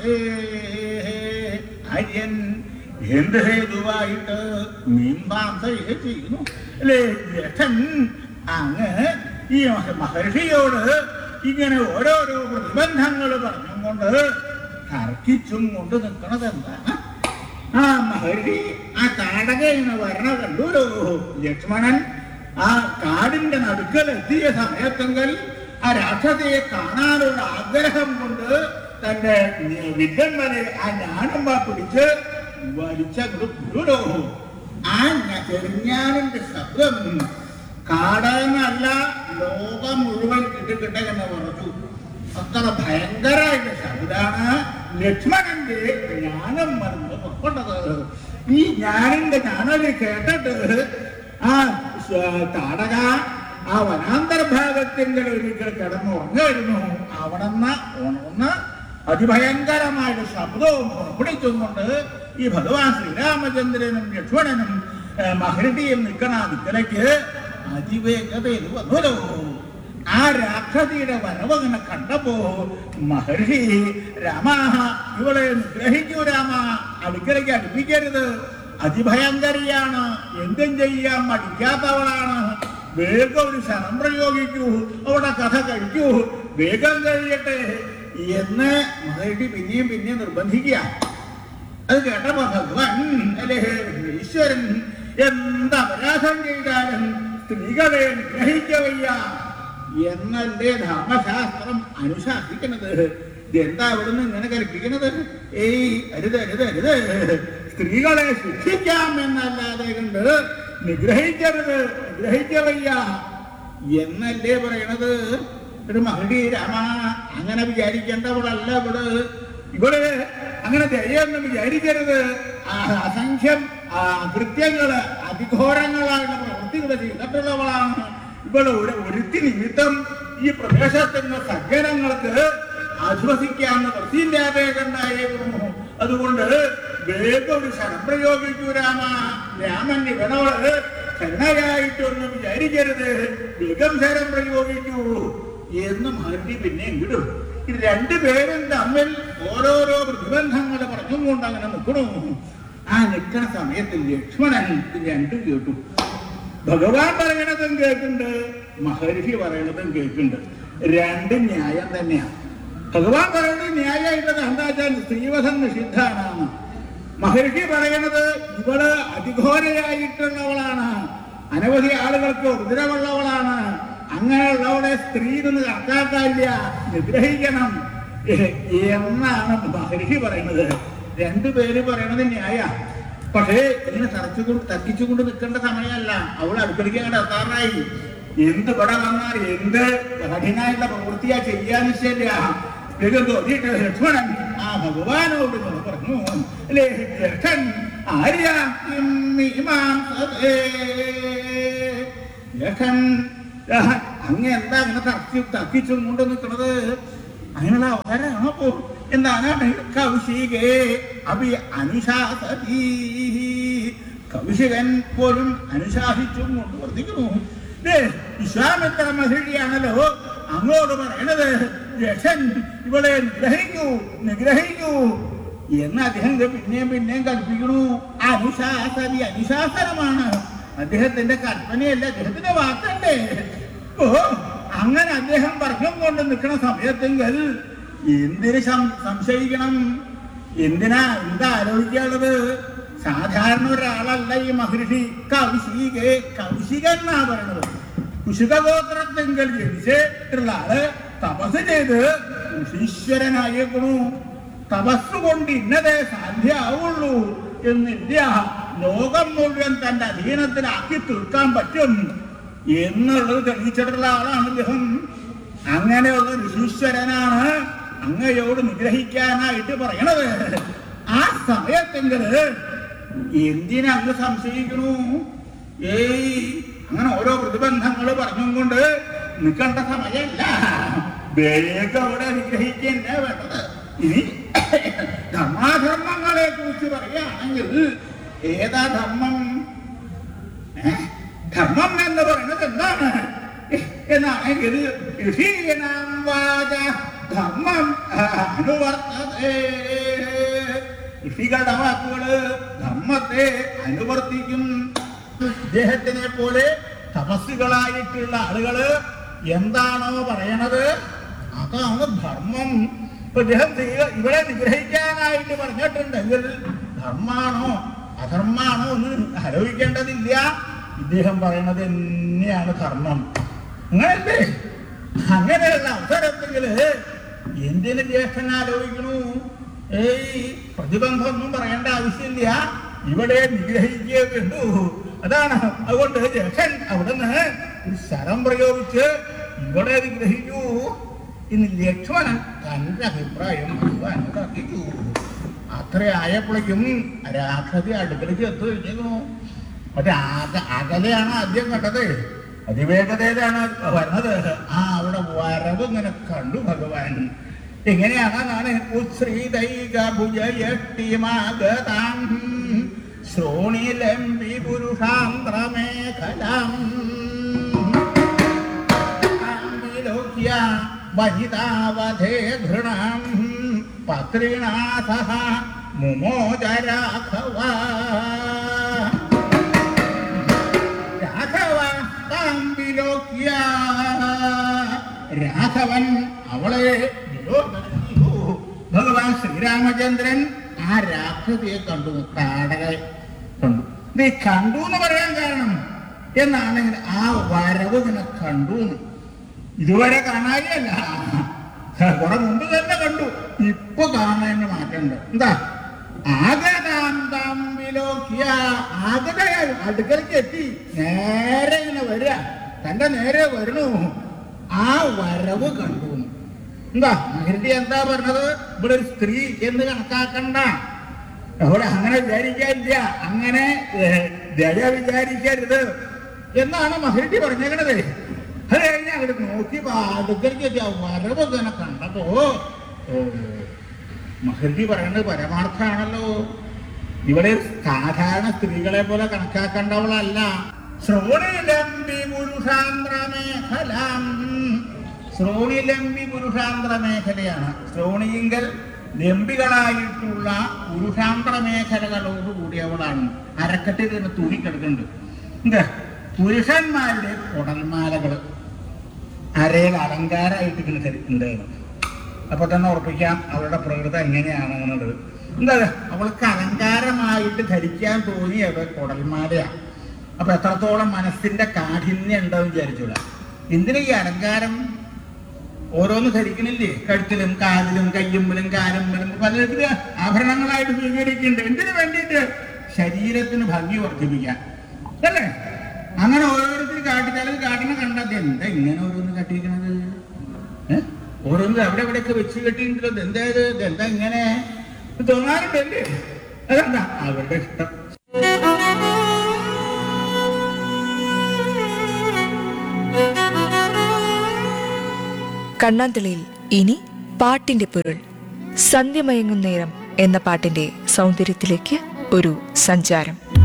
ആര്യൻ എന്ത് ഹേതുവായിട്ട് മീൻപാംസയെ ചെയ്യുന്നു അല്ലേ ജ്യേഷ്ഠൻ അങ്ങ് ഈ മഹർഷിയോട് ഇങ്ങനെ ഓരോരോ പ്രതിബന്ധങ്ങൾ പറഞ്ഞും കൊണ്ട് തർക്കിച്ചും കൊണ്ട് നിൽക്കണത് എന്താണ് ആ മഹർഷി ആ താടക ഇങ്ങനെ വരണ കണ്ടൂരോ ലക്ഷ്മണൻ ആ കാടിന്റെ നടുക്കൽ എത്തിയ സമയത്തെങ്കിൽ ആ രാക്ഷസയെ കാണാനുള്ള ആഗ്രഹം കൊണ്ട് തന്റെ വിദ്യന്മാരെ ആ ഞാനമ്മ പിടിച്ച് വലിച്ചോ ആ ഞ- ചെറുഞ്ഞാനിന്റെ ശബ്ദം കാടെന്നല്ല ലോകം മുഴുവൻ കിട്ടിക്കിട്ടെ എന്ന് പറഞ്ഞു അത്ര ഭയങ്കരമായിട്ട് ശബ്ദാണ് ലക്ഷ്മണന്റെ ജ്ഞാനം മറന്ന് പുറപ്പെട്ടത് ഈ ജ്ഞാനിന്റെ ജ്ഞാനം കേട്ടിട്ട് ആ സ്വ- താടക ആ വനാന്തര ഭാഗത്തിന്റെ ഒരിക്കൽ കിടന്ന് ഉറങ്ങായിരുന്നു അവിടെന്ന് ഉണർന്ന് അതിഭയങ്കരമായിട്ട് ശബ്ദവും പുറപ്പെടുവിച്ചുകൊണ്ട് ഈ ഭഗവാൻ ശ്രീരാമചന്ദ്രനും ലക്ഷ്മണനും ഏർ, മഹർഷിയും നിൽക്കണ ദിക്കലേക്ക് അതിവേഗതയിൽ വന്നുല്ലോ ആ രാക്ഷസിയുടെ വരവങ്ങനെ കണ്ടപ്പോ മഹർഷി രാമ ഇവളെ നിഗ്രഹിക്കൂ രാമ അടുക്കലേക്ക് അടുപ്പിക്കരുത് അതിഭയങ്കരിയാണ് എന്തും ചെയ്യാൻ മടിക്കാത്തവളാണ് വേഗം ഒരു ശരം പ്രയോഗിക്കൂ അവിടെ കഥ കഴിക്കൂ വേഗം കഴിയട്ടെ എന്ന് മഹർഷി പിന്നെയും പിന്നെയും നിർബന്ധിക്കുക അത് കേട്ടപ്പോ ഭഗവാൻ അല്ലേ ഈശ്വരൻ എന്ത് അപരാധം ചെയ്താലും സ്ത്രീകളെ ഗ്രഹിക്കവയ്യ എന്നല്ലേ ധർമ്മശാസ്ത്രം അനുശാസിക്കുന്നത് ഇതെന്താ അവിടുന്ന് ഇങ്ങനെ കൽപ്പിക്കുന്നത് ഏയ് അരുത് അരുത് അരുത് സ്ത്രീകളെ ശിക്ഷിക്കാം എന്നല്ലാതെ കണ്ട് നിഗ്രഹിക്കരുത് നിഗ്രഹിക്കവയ്യ എന്നല്ലേ പറയണത് ഒരു മഹടി രാമ അങ്ങനെ വിചാരിക്കേണ്ടവളല്ല ഇവിടെ ഇവിടെ അങ്ങനെ ദയൊന്നും വിചാരിക്കരുത് ആ അസംഖ്യം ആ കൃത്യങ്ങള് അതിഘോരങ്ങളായുള്ള പ്രവൃത്തികൾ ചെയ്തിട്ടുള്ളവളാണ് ഇവിടെ ഒരു ഒരുത്തി നിമിത്തം ഈ പ്രദേശത്തുള്ള സജ്ജനങ്ങൾക്ക് ആശ്വസിക്കാവുന്ന വൃത്തിയില്ലാതെ കണ്ടായിരുന്നു അതുകൊണ്ട് വേഗം ഒരു ശരം പ്രയോഗിക്കൂ രാമ രാമൻ ഇവനോട് ശരണയായിട്ടൊന്നും വിചാരിക്കരുത് വേഗം ശരം പ്രയോഗിക്കൂ എന്ന് മഹർഷി പിന്നെ വിടും ഇത് രണ്ടുപേരും തമ്മിൽ ഓരോരോ പ്രതിബന്ധങ്ങൾ പറഞ്ഞും കൊണ്ട് അങ്ങനെ നിൽക്കണു ആ നിൽക്കണ സമയത്ത് ലക്ഷ്മണൻ ഇത് രണ്ടും കേട്ടു ഭഗവാൻ പറയണതും കേൾക്കുന്നുണ്ട് മഹർഷി പറയണതും കേൾക്കുന്നുണ്ട് രണ്ടും ന്യായം തന്നെയാണ് ഭഗവാൻ പറയുന്നത് ന്യായമായിട്ടത് എന്താ വെച്ചാൽ സ്ത്രീവധം നിഷിദ്ധാണ് മഹർഷി പറയണത് ഇവള് അതിഘോരയായിട്ടുള്ളവളാണ് അനവധി ആളുകൾക്ക് ഉദരവുള്ളവളാണ് അങ്ങനെയുള്ളവളെ സ്ത്രീ നിന്ന് കണക്കാക്കാനില്ല നിഗ്രഹിക്കണം എ- എന്നാണ് മഹർഷി പറയുന്നത് രണ്ടുപേര് പറയണത് ന്യായ പക്ഷേ ഇങ്ങനെ തറച്ചുകൊണ്ട് തർക്കിച്ചുകൊണ്ട് നിൽക്കേണ്ട സമയമല്ല അവൾ അടുക്കളയ്ക്ക് അങ്ങോട്ട് എത്താറായി എന്ത് ഇവിടെ വന്നാൽ എന്ത് കഠിനായിട്ടുള്ള പ്രവൃത്തിയാ ചെയ്യാന്ന് ശരിയ വേഗം തോന്നിയിട്ട് ലക്ഷ്മണൻ ആ ഭഗവാനോട് ഇങ്ങനെ പറഞ്ഞു അല്ലേ ലക്ഷൻ ആര്യ ലക്ഷൻ അങ്ങ് എന്താ അങ്ങനെ തർക്കി തർക്കിച്ചും കൊണ്ട് നിൽക്കുന്നത് അങ്ങനെയുള്ള അവതാരമാണോ പോ എന്താണ് കൗശികേ അഭി അനുശാസതി കൗശികൻ പോലും അനുശാസിച്ചും കൊണ്ട് വർദ്ധിക്കുന്നു ദേ, വിശ്വാമിത്ര മഹിഴിയാണല്ലോ അങ്ങോട്ട് പറയണത് രക്ഷൻ ഇവളെ നിഗ്രഹിക്കൂ നിഗ്രഹിക്കൂ എന്ന് അദ്ദേഹം ഇത് പിന്നെയും പിന്നെയും കൽപ്പിക്കണു അനുശാസതി അനുശാസനമാണ് അദ്ദേഹത്തിന്റെ കൽപ്പനയല്ല അദ്ദേഹത്തിന്റെ വാക്കല്ലേ ഓ അങ്ങനെ അദ്ദേഹം പറഞ്ഞും കൊണ്ട് നിൽക്കുന്ന സമയത്തെങ്കിൽ എന്തിന് സം- സംശയിക്കണം എന്തിനാ എന്താ ആലോചിക്കാനുള്ളത് സാധാരണ ഒരാളല്ല ഈ മഹർഷി കൗശികേ കൗശികൻ എന്നാ പറയണത് കുശികഗോത്രത്തെങ്കിൽ ജനിച്ചിട്ടുള്ള ആള് തപസ് ചെയ്ത് ഈശ്വരനായേക്കണു തപസ് കൊണ്ട് ഇന്നതേ സാധ്യമാവുള്ളൂ എന്നില്ല ലോകം മുഴുവൻ തന്റെ അധീനത്തിലാക്കി തീർക്കാൻ പറ്റും എന്നുള്ളത് തെളിയിച്ചിട്ടുള്ള ആളാണ് അദ്ദേഹം അങ്ങനെയുള്ള ഋഷീശ്വരനാണ് അങ്ങയോട് നിഗ്രഹിക്കാനായിട്ട് പറയണത് ആ സമയത്തെങ്കില് എന്തിനാ അങ്ങ് സംശയിക്കണു ഏയ് അങ്ങനെ ഓരോ പ്രതിബന്ധങ്ങൾ പറഞ്ഞും കൊണ്ട് നിൽക്കേണ്ട സമയമല്ല വേഗം അവിടെ നിഗ്രഹിക്കന്നെ വേണ്ടത് ഇനി ധർമാധർമ്മങ്ങളെ കുറിച്ച് പറയുകയാണെങ്കിൽ ഏതാ ധർമ്മം ഏ? ധർമ്മം എന്ന് പറയുന്നത് എന്താണ് എന്നാണെങ്കിൽ ഋഷീണാം വാച ധർമ്മം ആ, അനുവർത്തതേ ഋഷികളുടെ വാക്കുകള് ധർമ്മത്തെ അനുവർത്തിക്കും ഇദ്ദേഹത്തിനെ പോലെ തപസ്സുകളായിട്ടുള്ള ആളുകള് എന്താണോ പറയണത് അതാണ് ധർമ്മം ഇപ്പൊ ഇദ്ദേഹം ദൈവ- ഇവിടെ നിഗ്രഹിക്കാനായിട്ട് പറഞ്ഞിട്ടുണ്ടെങ്കിൽ ധർമാണോ അധർമാണോ എന്ന് ആലോചിക്കേണ്ടതില്ല ഇദ്ദേഹം പറയണത് തന്നെയാണ് ധർമ്മം അങ്ങനല്ലേ അങ്ങനെയുള്ള അവസരത്തില് എന്തിന് ജ്യേഷ്ഠൻ ആലോചിക്കണു ഏയ് പ്രതിബന്ധമൊന്നും പറയേണ്ട ആവശ്യമില്ല ഇവിടെ നിഗ്രഹിക്കേ വേണ്ടു അതാണ് അതുകൊണ്ട് ജ്യേഷ്ഠൻ അവിടുന്ന് ഒരു ശരം പ്രയോഗിച്ച് ഇവിടെ നിഗ്രഹിക്കൂ ഇന്ന് ലക്ഷ്മണൻ തന്റെ അഭിപ്രായം ഭഗവാനോട് അറിയിച്ചു അത്ര ആയപ്പോഴേക്കും രാക്ഷസി അടുക്കളയ്ക്ക് എത്തു കഴിഞ്ഞു മറ്റേ ആക അകലെയാണ് ആദ്യം കണ്ടത് അതിവേഗതയിലാണ് വരുന്നത് ആ അവിടെ വരവ് ഇങ്ങനെ കണ്ടു ഭഗവാൻ എങ്ങനെയാണെന്നാണ് ഉശ്രീതൈക ഭുജയഷ്ടിമാഗതാം ശ്രോണിലംബി പുരുഷാന്ത്രമേഖലാം വിലോക്യ വനിതാവധേ ധൃണം പത്രിണാഥ മുമോജ രാഘവ രാഘവ താം വിലോക്യ രാഘവൻ അവളെ വിലോകനം ചെയ്തു. ഭഗവാൻ ശ്രീരാമചന്ദ്രൻ ആ രാക്ഷസിയെ കണ്ടു കാടകെ കണ്ടു ഇത് ഈ കണ്ടു എന്ന് പറയാൻ കാരണം എന്നാണെങ്കിൽ ആ വരവ് ഇങ്ങനെ കണ്ടു എന്ന്. ഇതുവരെ കാണാനില്ല കുറെ മുമ്പ് തന്നെ കണ്ടു ഇപ്പൊ കാണാൻ മാറ്റമുണ്ട് എന്താ ആഗതാന്തം വിലോക്യ ആഗതയായി അടുക്കലേക്ക് എത്തി നേരെ ഇങ്ങനെ വരിക തന്റെ നേരെ വരണു ആ വരവ് കണ്ടു എന്താ മഹർജി എന്താ പറഞ്ഞത് ഇവിടെ ഒരു സ്ത്രീ എന്ന് കണക്കാക്കണ്ട അവിടെ അങ്ങനെ വിചാരിക്കാനില്ല അങ്ങനെ ഏഹ്, ദയ വിചാരിക്കരുത് എന്നാണ് മഹർജി പറഞ്ഞേക്കണത് അത് കഴിഞ്ഞ് അങ്ങോട്ട് നോക്കി അടുക്കലേക്ക് എത്തി ആ വരവ് ഇങ്ങനെ കണ്ടപ്പോ ഓ മഹർജി പറയുന്നത് പരമാർത്ഥാണല്ലോ ഇവിടെ സാധാരണ സ്ത്രീകളെ പോലെ കണക്കാക്കേണ്ടവളല്ല ശ്രോണിലംബി പുരുഷാന്ത്ര മേഖലാം ശ്രോണിലംബി പുരുഷാന്ത്ര മേഖലയാണ് ശ്രോണിയിങ്കൽ ലംബികളായിട്ടുള്ള പുരുഷാന്ത്ര മേഖലകളോട് കൂടിയവളാണ് അരക്കെട്ടിൽ നിന്ന് തുണി കിടക്കുന്നുണ്ട് എന്താ പുരുഷന്മാരുടെ കുടൽമാലകള് അരയിൽ അലങ്കാരമായിട്ട് ഇങ്ങനെ ധരിക്കുന്നുണ്ടായിരുന്നു അപ്പൊ തന്നെ ഉറപ്പിക്കാം അവളുടെ പ്രകൃതം എങ്ങനെയാണ് എന്നുള്ളത് എന്താ അവൾക്ക് അലങ്കാരമായിട്ട് ധരിക്കാൻ തോന്നിയത് കുടൽമാലയാ അപ്പൊ എത്രത്തോളം മനസ്സിന്റെ കാഠിന്യം ഉണ്ടെന്ന് വിചാരിച്ചൂല എന്തിനാ ഈ അലങ്കാരം ഓരോന്ന് ധരിക്കണില്ലേ കഴുത്തിലും കാലിലും കയ്യുമ്പിലും കാലുമ്പിലും പലതരത്തില് ആഭരണങ്ങളായിട്ട് സ്വീകരിക്കുന്നുണ്ട് എന്തിനു വേണ്ടിയിട്ട് ശരീരത്തിന് ഭംഗി വർദ്ധിപ്പിക്കാൻ അല്ലേ അങ്ങനെ ഓരോരുത്തർ കാട്ടിച്ചാലും കാട്ടിനെ കണ്ടത് എന്താ ഇങ്ങനെ ഓരോന്ന് കട്ടിയിരിക്കണത് ഏ? ഓരോന്ന് അവിടെ എവിടെയൊക്കെ വെച്ച് കെട്ടിയിട്ടുണ്ടല്ലോ ഇത് എന്താ ഇത് ഇത് എന്താ ഇങ്ങനെ ഇത് തോന്നാറുണ്ടല്ലേ അതെന്താ അവരുടെ ഇഷ്ടം കണ്ണാന്തളിയിൽ ഇനി പാട്ടിന്റെ പൊരുൾ സന്ധ്യമയങ്ങും നേരം എന്ന പാട്ടിന്റെ സൗന്ദര്യത്തിലേക്ക് ഒരു സഞ്ചാരം